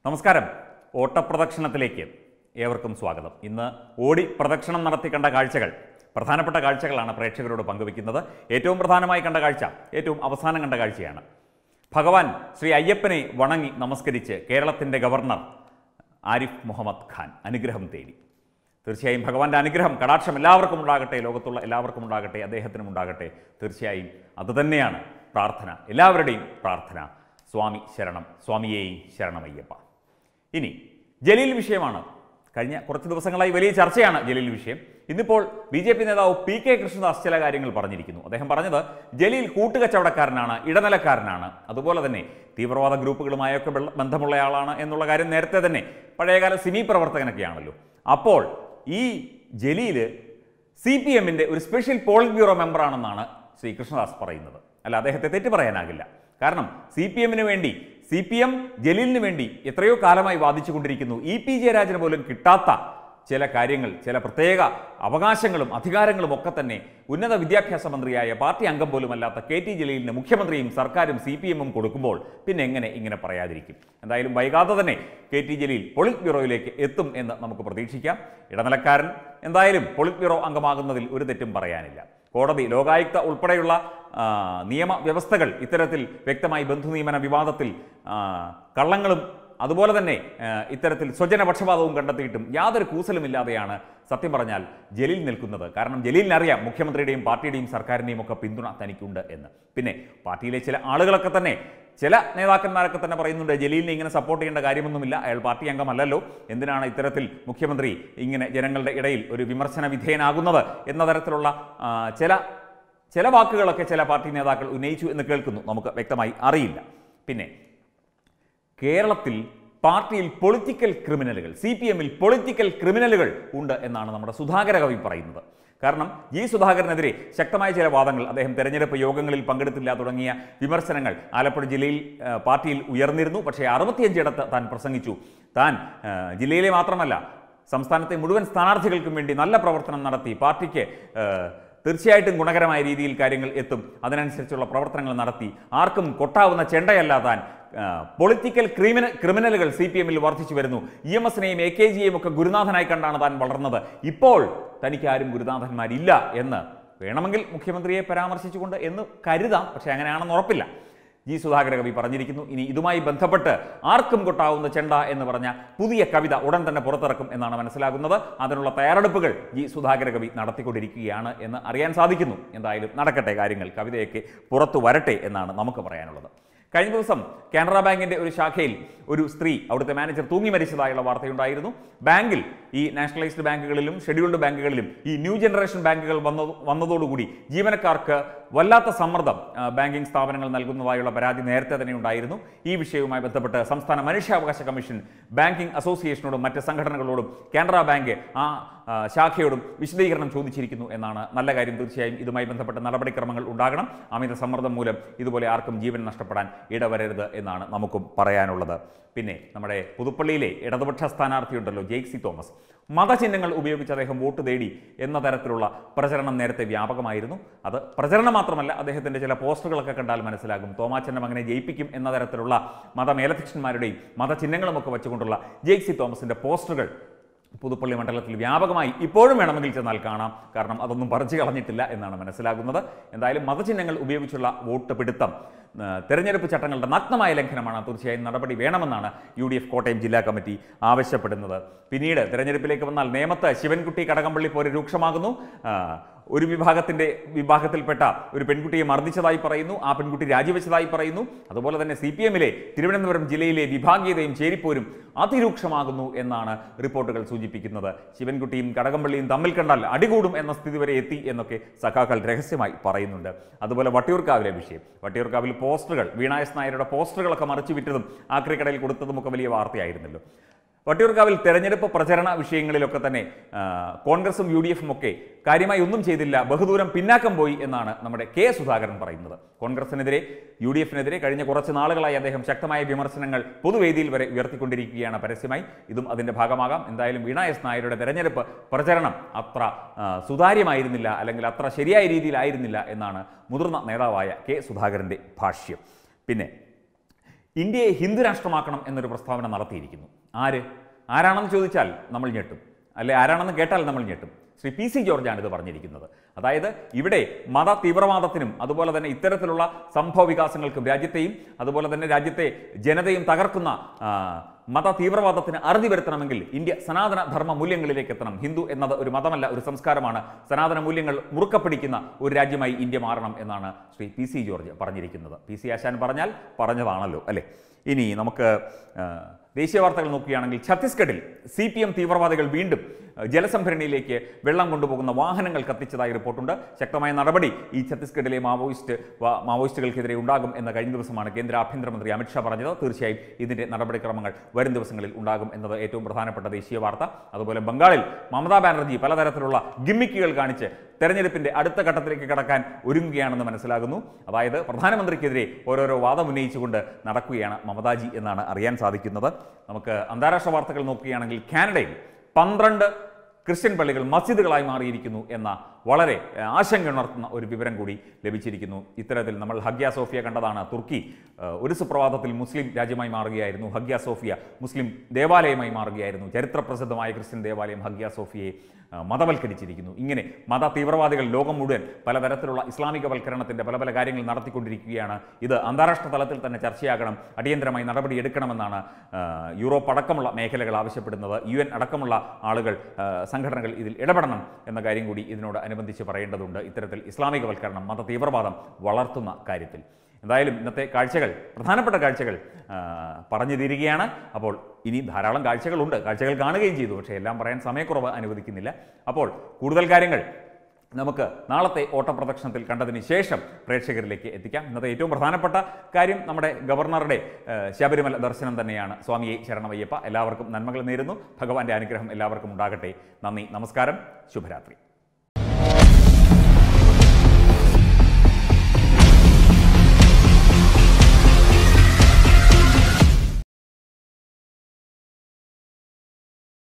നമസ്കാരം ഓട്ടപ്രദക്ഷിണത്തിലേക്ക് ഏവർക്കും സ്വാഗതം ഇന്ന് ഓടി പ്രദക്ഷിണം നടത്തി കണ്ട കാഴ്ചകൾ പ്രധാനപ്പെട്ട കാഴ്ചകളാണ് പ്രേക്ഷകരോട് പങ്കുവയ്ക്കുന്നത് ഏറ്റവും പ്രധാനമായി കണ്ട കാഴ്ച ഏറ്റവും അവസാനം കണ്ട കാഴ്ചയാണ് ഭഗവാൻ ശ്രീ അയ്യപ്പനെ വണങ്ങി നമസ്കരിച്ച് കേരളത്തിൻ്റെ ഗവർണർ ആരിഫ് മുഹമ്മദ് ഖാൻ അനുഗ്രഹം തേടി തീർച്ചയായും ഭഗവാന്റെ അനുഗ്രഹം കടാക്ഷം എല്ലാവർക്കും ഉണ്ടാകട്ടെ ലോകത്തുള്ള എല്ലാവർക്കും ഉണ്ടാകട്ടെ അദ്ദേഹത്തിനും ഉണ്ടാകട്ടെ തീർച്ചയായും അതുതന്നെയാണ് പ്രാർത്ഥന എല്ലാവരുടെയും പ്രാർത്ഥന സ്വാമി ശരണം സ്വാമിയെയും ശരണമയ്യപ്പ ഇനി ജലീൽ വിഷയമാണ് കഴിഞ്ഞ കുറച്ച് ദിവസങ്ങളായി വലിയ ചർച്ചയാണ് ജലീൽ വിഷയം ഇന്നിപ്പോൾ ബി ജെ പി നേതാവ് പി കെ കൃഷ്ണദാസ് ചില കാര്യങ്ങൾ പറഞ്ഞിരിക്കുന്നു അദ്ദേഹം പറഞ്ഞത് ജലീൽ കൂട്ടുകച്ചവടക്കാരനാണ് ഇടനിലക്കാരനാണ് അതുപോലെ തന്നെ തീവ്രവാദ ഗ്രൂപ്പുകളുമായൊക്കെ ബന്ധ- ബന്ധമുള്ളയാളാണ് എന്നുള്ള കാര്യം നേരത്തെ തന്നെ പഴയകാല സിനി പ്രവർത്തകനൊക്കെയാണല്ലോ അപ്പോൾ ഈ ജലീല് സി പി എമ്മിൻ്റെ ഒരു സ്പെഷ്യൽ പോളിറ്റ് ബ്യൂറോ മെമ്പറാണെന്നാണ് ശ്രീ കൃഷ്ണദാസ് പറയുന്നത് അല്ല അദ്ദേഹത്തെ തെറ്റ് പറയാനാകില്ല കാരണം സി പി എമ്മിന് വേണ്ടി സി പി എം ജലീലിന് വേണ്ടി എത്രയോ കാലമായി വാദിച്ചുകൊണ്ടിരിക്കുന്നു ഇ പി ജയരാജന് പോലും കിട്ടാത്ത ചില കാര്യങ്ങൾ ചില പ്രത്യേക അവകാശങ്ങളും അധികാരങ്ങളും ഒക്കെ തന്നെ ഉന്നത വിദ്യാഭ്യാസ മന്ത്രിയായ പാർട്ടി അംഗം പോലുമല്ലാത്ത കെ ടി ജലീലിന് മുഖ്യമന്ത്രിയും സർക്കാരും സി പി എമ്മും കൊടുക്കുമ്പോൾ പിന്നെ എങ്ങനെ ഇങ്ങനെ പറയാതിരിക്കും എന്തായാലും വൈകാതെ തന്നെ കെ ടി ജലീൽ പൊളിറ്റ് ബ്യൂറോയിലേക്ക് എത്തും എന്ന് നമുക്ക് പ്രതീക്ഷിക്കാം ഇടനിലക്കാരൻ എന്തായാലും പൊളിറ്റ് ബ്യൂറോ അംഗമാകുന്നതിൽ ഒരു തെറ്റും പറയാനില്ല കോടതി ലോകായുക്ത ഉൾപ്പെടെയുള്ള ആ, നിയമവ്യവസ്ഥകൾ ഇത്തരത്തിൽ വ്യക്തമായി ബന്ധുനിയമന വിവാദത്തിൽ ആ, കള്ളങ്ങളും അതുപോലെ തന്നെ ആ, ഇത്തരത്തിൽ സ്വജനപക്ഷപാതവും കണ്ടെത്തിയിട്ടും യാതൊരു കൂസലുമില്ലാതെയാണ് സത്യം പറഞ്ഞാൽ ജലീൽ നിൽക്കുന്നത് കാരണം ജലീലിനറിയാം മുഖ്യമന്ത്രിയുടെയും പാർട്ടിയുടെയും സർക്കാരിൻ്റെയും ഒക്കെ പിന്തുണ തനിക്കുണ്ട് എന്ന് പിന്നെ പാർട്ടിയിലെ ചില ആളുകളൊക്കെ തന്നെ ചില നേതാക്കന്മാരൊക്കെ തന്നെ പറയുന്നുണ്ട് ജലീലിനെ ഇങ്ങനെ സപ്പോർട്ട് ചെയ്യേണ്ട കാര്യമൊന്നുമില്ല അയാൾ പാർട്ടി അംഗമല്ലല്ലോ എന്തിനാണ് ഇത്തരത്തിൽ മുഖ്യമന്ത്രി ഇങ്ങനെ ജനങ്ങളുടെ ഇടയിൽ ഒരു വിമർശന വിധേയനാകുന്നത് എന്ന തരത്തിലുള്ള ആ, ചില ചില വാക്കുകളൊക്കെ ചില പാർട്ടി നേതാക്കൾ ഉന്നയിച്ചു എന്ന് കേൾക്കുന്നു നമുക്ക് വ്യക്തമായി അറിയില്ല പിന്നെ കേരളത്തിൽ പാർട്ടിയിൽ പൊളിറ്റിക്കൽ ക്രിമിനലുകൾ സി പി എമ്മിൽ പൊളിറ്റിക്കൽ ക്രിമിനലുകൾ ഉണ്ട് എന്നാണ് നമ്മുടെ സുധാകര കവി പറയുന്നത് കാരണം ജി സുധാകരനെതിരെ ശക്തമായ ചില വാദങ്ങൾ അദ്ദേഹം തെരഞ്ഞെടുപ്പ് യോഗങ്ങളിൽ പങ്കെടുത്തില്ല തുടങ്ങിയ വിമർശനങ്ങൾ ആലപ്പുഴ ജില്ലയിൽ ആ, പാർട്ടിയിൽ ഉയർന്നിരുന്നു പക്ഷേ അറുപത്തിയഞ്ചിടത്ത് താൻ പ്രസംഗിച്ചു താൻ ആ, ജില്ലയിലെ മാത്രമല്ല സംസ്ഥാനത്തെ മുഴുവൻ സ്ഥാനാർത്ഥികൾക്കും വേണ്ടി നല്ല പ്രവർത്തനം നടത്തി പാർട്ടിക്ക് ആ, തീർച്ചയായിട്ടും ഗുണകരമായ രീതിയിൽ കാര്യങ്ങൾ എത്തും അതിനനുസരിച്ചുള്ള പ്രവർത്തനങ്ങൾ നടത്തി ആർക്കും കൊട്ടാവുന്ന ചെണ്ടയല്ല താൻ ആ, പൊളിറ്റിക്കൽ ക്രിമിന ക്രിമിനലുകൾ സി പി എമ്മിൽ വർദ്ധിച്ചു വരുന്നു ഇ എം എസിനെയും എ കെ ജിയെയും ഒക്കെ ഗുരുനാഥനായി കണ്ടാണ് താൻ വളർന്നത് ഇപ്പോൾ തനിക്ക് ആരും ഗുരുനാഥന്മാരില്ല എന്ന് വേണമെങ്കിൽ മുഖ്യമന്ത്രിയെ പരാമർശിച്ചുകൊണ്ട് എന്ന് കരുതാം പക്ഷേ അങ്ങനെയാണെന്ന് ഉറപ്പില്ല ജി സുധാകര കവി പറഞ്ഞിരിക്കുന്നു ഇനി ഇതുമായി ബന്ധപ്പെട്ട് ആർക്കും കൊട്ടാവുന്ന ചെണ്ട എന്ന് പറഞ്ഞ പുതിയ കവിത ഉടൻ തന്നെ പുറത്തിറക്കും എന്നാണ് മനസ്സിലാകുന്നത് അതിനുള്ള തയ്യാറെടുപ്പുകൾ ജി സുധാകര കവി നടത്തിക്കൊണ്ടിരിക്കുകയാണ് എന്ന് അറിയാൻ സാധിക്കുന്നു എന്തായാലും നടക്കട്ടെ കാര്യങ്ങൾ കവിതയൊക്കെ പുറത്തു വരട്ടെ എന്നാണ് നമുക്ക് പറയാനുള്ളത് കഴിഞ്ഞ ദിവസം കാനറ ബാങ്കിന്റെ ഒരു ശാഖയിൽ ഒരു സ്ത്രീ അവിടുത്തെ മാനേജർ തൂങ്ങി മരിച്ചതായുള്ള വാർത്തയുണ്ടായിരുന്നു ബാങ്കിൽ ഈ നാഷണലൈസ്ഡ് ബാങ്കുകളിലും ഷെഡ്യൂൾഡ് ബാങ്കുകളിലും ഈ ന്യൂ ജനറേഷൻ ബാങ്കുകൾ വന്ന വന്നതോടുകൂടി ജീവനക്കാർക്ക് വല്ലാത്ത സമ്മർദ്ദം ആ, ബാങ്കിംഗ് സ്ഥാപനങ്ങൾ നൽകുന്നതായുള്ള പരാതി നേരത്തെ തന്നെ ഉണ്ടായിരുന്നു ഈ വിഷയവുമായി ബന്ധപ്പെട്ട് സംസ്ഥാന മനുഷ്യാവകാശ കമ്മീഷൻ ബാങ്കിംഗ് അസോസിയേഷനോടും മറ്റ് സംഘടനകളോടും കാനറ ബാങ്ക് ആ ആ, ശാഖയോടും വിശദീകരണം ചോദിച്ചിരിക്കുന്നു എന്നാണ് നല്ല കാര്യം തീർച്ചയായും ഇതുമായി ബന്ധപ്പെട്ട നടപടിക്രമങ്ങൾ ഉണ്ടാകണം അമിത സമ്മർദ്ദം മൂലം ഇതുപോലെ ആർക്കും ജീവൻ നഷ്ടപ്പെടാൻ ഇടവരരുത് എന്നാണ് നമുക്കും പറയാനുള്ളത് പിന്നെ നമ്മുടെ പുതുപ്പള്ളിയിലെ ഇടതുപക്ഷ സ്ഥാനാർത്ഥിയുണ്ടല്ലോ ജെയ്ക്സി തോമസ് മതചിഹ്നങ്ങൾ ഉപയോഗിച്ച് അദ്ദേഹം വോട്ട് തേടി എന്ന തരത്തിലുള്ള പ്രചരണം നേരത്തെ വ്യാപകമായിരുന്നു അത് പ്രചരണം മാത്രമല്ല അദ്ദേഹത്തിൻ്റെ ചില പോസ്റ്ററുകളൊക്കെ കണ്ടാൽ മനസ്സിലാകും തോമാച്ചൻ്റെ മകനെ ജയിപ്പിക്കും എന്ന തരത്തിലുള്ള മതമേലധ്യക്ഷന്മാരുടെയും മതചിഹ്നങ്ങളും ഒക്കെ വെച്ചുകൊണ്ടുള്ള ജെയ്ക്സി തോമസിൻ്റെ പോസ്റ്ററുകൾ പുതുപ്പള്ളി മണ്ഡലത്തിൽ വ്യാപകമായി ഇപ്പോഴും വേണമെങ്കിൽ ചെന്നാൽ കാണാം കാരണം അതൊന്നും പറിച്ചു കളഞ്ഞിട്ടില്ല എന്നാണ് മനസ്സിലാകുന്നത് എന്തായാലും മതചിഹ്നങ്ങൾ ഉപയോഗിച്ചുള്ള വോട്ട് പിടുത്തം ആ, തെരഞ്ഞെടുപ്പ് ചട്ടങ്ങളുടെ നഗ്നമായ ലംഘനമാണ് തീർച്ചയായും നടപടി വേണമെന്നാണ് യു ഡി എഫ് കോട്ടയം ജില്ലാ കമ്മിറ്റി ആവശ്യപ്പെടുന്നത് പിന്നീട് തെരഞ്ഞെടുപ്പിലേക്ക് വന്നാൽ നേമത്ത് ശിവൻകുട്ടി കടകംപള്ളി പോലെ രൂക്ഷമാകുന്നു ആ, ഒരു വിഭാഗത്തിന്റെ വിഭാഗത്തിൽപ്പെട്ട ഒരു പെൺകുട്ടിയെ മർദ്ദിച്ചതായി പറയുന്നു ആ പെൺകുട്ടി രാജിവെച്ചതായി പറയുന്നു അതുപോലെ തന്നെ സി പി എമ്മിലെ തിരുവനന്തപുരം ജില്ലയിലെ വിഭാഗീയതയും ചേരിപ്പോരും അതിരൂക്ഷമാകുന്നു എന്നാണ് റിപ്പോർട്ടുകൾ സൂചിപ്പിക്കുന്നത് ശിവൻകുട്ടിയും കടകംപള്ളിയും തമ്മിൽ കണ്ടാൽ അടികൂടും എന്ന സ്ഥിതി വരെ എത്തി എന്നൊക്കെ സഖാക്കൾ രഹസ്യമായി പറയുന്നുണ്ട് അതുപോലെ വട്ടിയൂർക്കാവിലെ വിഷയം വട്ടിയൂർക്കാവിൽ പോസ്റ്ററുകൾ വീണായസ് നായരുടെ പോസ്റ്ററുകളൊക്കെ മറിച്ചു വിറ്റതും ആക്രിക്കടയിൽ കൊടുത്തതും ഒക്കെ വലിയ വാർത്തയായിരുന്നല്ലോ വട്ടിയൂർക്കാവിൽ തെരഞ്ഞെടുപ്പ് പ്രചരണ വിഷയങ്ങളിലൊക്കെ തന്നെ ആ, കോൺഗ്രസും യു ഡി എഫും ഒക്കെ കാര്യമായി ഒന്നും ചെയ്തില്ല ബഹുദൂരം പിന്നാക്കം പോയി എന്നാണ് നമ്മുടെ കെ സുധാകരൻ പറയുന്നത് കോൺഗ്രസിനെതിരെ യു ഡി എഫിനെതിരെ കഴിഞ്ഞ കുറച്ച് നാളുകളായി അദ്ദേഹം ശക്തമായ വിമർശനങ്ങൾ പൊതുവേദിയിൽ വരെ ഉയർത്തിക്കൊണ്ടിരിക്കുകയാണ് പരസ്യമായി ഇതും അതിന്റെ ഭാഗമാകാം എന്തായാലും വീണ എസ് നായരുടെ തെരഞ്ഞെടുപ്പ് പ്രചരണം അത്ര ആ, സുതാര്യമായിരുന്നില്ല അല്ലെങ്കിൽ അത്ര ശരിയായ രീതിയിലായിരുന്നില്ല എന്നാണ് മുതിർന്ന നേതാവായ കെ സുധാകരന്റെ ഭാഷ്യം പിന്നെ ഇന്ത്യയെ ഹിന്ദു രാഷ്ട്രമാക്കണം എന്നൊരു പ്രസ്താവന നടത്തിയിരിക്കുന്നു ആര് ആരാണെന്ന് ചോദിച്ചാൽ നമ്മൾ ഞെട്ടും അല്ലെ ആരാണെന്ന് കേട്ടാൽ നമ്മൾ ഞെട്ടും ശ്രീ പി സി ജോർജാണ് ഇത് പറഞ്ഞിരിക്കുന്നത് അതായത് ഇവിടെ മത തീവ്രവാദത്തിനും അതുപോലെ തന്നെ ഇത്തരത്തിലുള്ള സംഭവ വികാസങ്ങൾക്കും രാജ്യത്തെയും അതുപോലെ തന്നെ രാജ്യത്തെ ജനതയും തകർക്കുന്ന ആ, മത തീവ്രവാദത്തിന് അറുതി വരുത്തണമെങ്കിൽ ഇന്ത്യ സനാതന ധർമ്മ മൂല്യങ്ങളിലേക്ക് എത്തണം ഹിന്ദു എന്നത് ഒരു മതമല്ല ഒരു സംസ്കാരമാണ് സനാതന മൂല്യങ്ങൾ മുറുക്ക പിടിക്കുന്ന ഒരു രാജ്യമായി ഇന്ത്യ മാറണം എന്നാണ് ശ്രീ പി സി ജോർജ് പറഞ്ഞിരിക്കുന്നത് പി സി ആശാൻ പറഞ്ഞാൽ പറഞ്ഞതാണല്ലോ അല്ലേ ഇനി നമുക്ക് ആ, ദേശീയ വാർത്തകൾ നോക്കുകയാണെങ്കിൽ ഛത്തീസ്ഗഡിൽ സി പി എം തീവ്രവാദികൾ വീണ്ടും ആ, ജലസംഭരണിയിലേക്ക് വെള്ളം കൊണ്ടുപോകുന്ന വാഹനങ്ങൾ കത്തിച്ചതായി റിപ്പോർട്ടുണ്ട് ശക്തമായ നടപടി ഈ ഛത്തീസ്ഗഡിലെ മാവോയിസ്റ്റ് വാ- മാവോയിസ്റ്റുകൾക്കെതിരെ ഉണ്ടാകും എന്ന് കഴിഞ്ഞ ദിവസമാണ് കേന്ദ്ര ആഭ്യന്തരമന്ത്രി അമിത്ഷാ പറഞ്ഞത് തീർച്ചയായും ഇതിന്റെ നടപടിക്രമങ്ങൾ വരും ദിവസങ്ങളിൽ ഉണ്ടാകും എന്നത് ഏറ്റവും പ്രധാനപ്പെട്ട ദേശീയ വാർത്ത അതുപോലെ ബംഗാളിൽ മമതാ ബാനർജി പലതരത്തിലുള്ള ഗിമ്മിക്കുകൾ കാണിച്ച് തെരഞ്ഞെടുപ്പിന്റെ അടുത്ത ഘട്ടത്തിലേക്ക് കടക്കാൻ ഒരുങ്ങുകയാണെന്ന് മനസ്സിലാകുന്നു അതായത് പ്രധാനമന്ത്രിക്കെതിരെ ഓരോരോ വാദം ഉന്നയിച്ചുകൊണ്ട് നടക്കുകയാണ് മമതാജി എന്നാണ് അറിയാൻ സാധിക്കുന്നത് നമുക്ക് അന്താരാഷ്ട്ര വാർത്തകൾ നോക്കുകയാണെങ്കിൽ കാനഡയിൽ പന്ത്രണ്ട് ക്രിസ്ത്യൻ പള്ളികൾ മസ്ജിദുകളായി മാറിയിരിക്കുന്നു എന്ന വളരെ ഏഹ്, ആശങ്കയുണർത്തുന്ന ഒരു വിവരം കൂടി ലഭിച്ചിരിക്കുന്നു ഇത്തരത്തിൽ നമ്മൾ ഹഗ്യ സോഫിയ കണ്ടതാണ് തുർക്കി ഏഹ്, ഒരു സുപ്രഭാതത്തിൽ മുസ്ലിം രാജ്യമായി മാറുകയായിരുന്നു ഹഗ്യ സോഫിയ മുസ്ലിം ദേവാലയമായി മാറുകയായിരുന്നു ചരിത്രപ്രസിദ്ധമായ ക്രിസ്ത്യൻ ദേവാലയം ഹഗ്യ സോഫിയയെ ഏഹ്, മതവൽക്കരിച്ചിരിക്കുന്നു ഇങ്ങനെ മത തീവ്രവാദികൾ ലോകം മുഴുവൻ പലതരത്തിലുള്ള ഇസ്ലാമികവൽക്കരണത്തിന്റെ പല പല കാര്യങ്ങൾ നടത്തിക്കൊണ്ടിരിക്കുകയാണ് ഇത് അന്താരാഷ്ട്ര തലത്തിൽ തന്നെ ചർച്ചയാകണം അടിയന്തരമായി നടപടി എടുക്കണമെന്നാണ് ഏഹ്, യൂറോപ്പ് അടക്കമുള്ള മേഖലകൾ ആവശ്യപ്പെടുന്നത് യു എൻ അടക്കമുള്ള ആളുകൾ ഏഹ്, സംഘടനകൾ ഇതിൽ ഇടപെടണം എന്ന കാര്യം കൂടി ഇതിനോട് അനുബന്ധിച്ച് പറയേണ്ടതുണ്ട് ഇത്തരത്തിൽ ഇസ്ലാമികവൽക്കരണം മത തീവ്രവാദം വളർത്തുന്ന കാര്യത്തിൽ എന്തായാലും ഇന്നത്തെ കാഴ്ചകൾ പ്രധാനപ്പെട്ട കാഴ്ചകൾ ആ, പറഞ്ഞു തീരുകയാണ് അപ്പോൾ ഇനി ധാരാളം കാഴ്ചകളുണ്ട് കാഴ്ചകൾ കാണുകയും ചെയ്തു പക്ഷേ എല്ലാം പറയാൻ സമയക്കുറവ് അനുവദിക്കുന്നില്ല അപ്പോൾ കൂടുതൽ കാര്യങ്ങൾ നമുക്ക് നാളത്തെ ഓട്ടപ്രദക്ഷിണത്തിൽ കണ്ടതിന് ശേഷം പ്രേക്ഷകരിലേക്ക് എത്തിക്കാം ഇന്നത്തെ ഏറ്റവും പ്രധാനപ്പെട്ട കാര്യം നമ്മുടെ ഗവർണറുടെ ആ, ശബരിമല ദർശനം തന്നെയാണ് സ്വാമിയെ ശരണമയ്യപ്പ എല്ലാവർക്കും നന്മകൾ നേരുന്നു ഭഗവാന്റെ അനുഗ്രഹം എല്ലാവർക്കും ഉണ്ടാകട്ടെ നന്ദി നമസ്കാരം ശുഭരാത്രി